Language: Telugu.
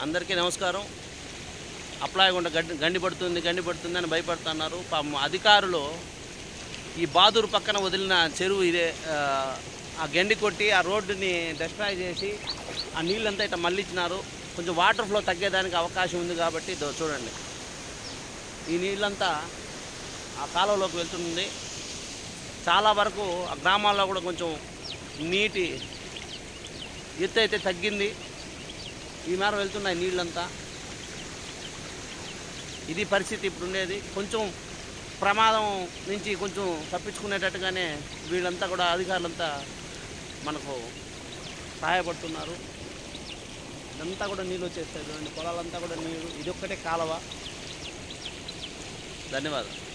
అందరికీ నమస్కారం అప్లాయకుండా గడ్డి గండి పడుతుంది గండి పడుతుంది అని భయపడుతున్నారు పాపం అధికారులు ఈ బాదూరు పక్కన వదిలిన చెరువు ఇదే ఆ, ఆ గండి కొట్టి ఆ రోడ్డుని డిస్ట్రాయ్ చేసి ఆ నీళ్ళంతా ఇట్లా మళ్ళించినారు కొంచెం వాటర్ ఫ్లో తగ్గేదానికి అవకాశం ఉంది కాబట్టి ఇదో చూడండి ఈ నీళ్ళంతా ఆ కాలువలోకి వెళ్తుంది చాలా వరకు ఆ గ్రామాల్లో కూడా కొంచెం నీటి ఎత్తు అయితే తగ్గింది ఈ మేర వెళ్తున్నాయి నీళ్ళంతా ఇది పరిస్థితి ఇప్పుడు ఉండేది కొంచెం ప్రమాదం నుంచి కొంచెం తప్పించుకునేటట్టుగానే వీళ్ళంతా కూడా అధికారులంతా మనకు సహాయపడుతున్నారు ఇదంతా కూడా నీళ్ళు వచ్చేస్తాయి చూడండి పొలాలంతా కూడా నీరు ఇది ఒక్కటే కాలువ ధన్యవాదాలు